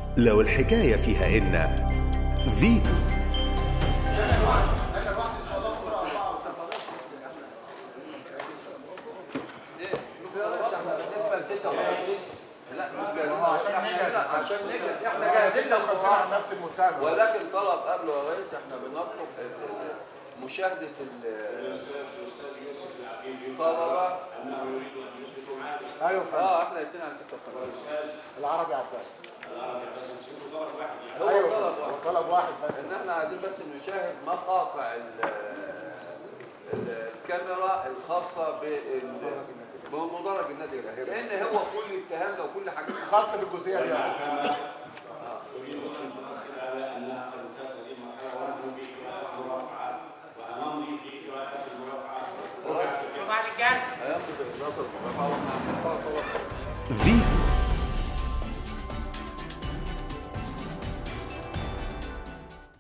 لو الحكاية فيها إن فيتو بالنسبه ل 56 لا مش عشان احنا عشان نجد احنا جاهزين للقرار نفس المتابعة ولكن طلب قبله يا ريس احنا بنطلب مشاهده الطلبه ايوه فندم اه احنا الاثنين على 56 العربي عباس هو ايوه طلب هو واحد طلب واحد بس ان احنا عايزين بس نشاهد مقاطع ال- ال- الكاميرا الخاصه بال بمدرج النادي الاهلي لان هو كل الكلام ده وكل حاجات خاص بالجزئيه دي هياخد اجراءات المرافعه واحنا عاملين فيتو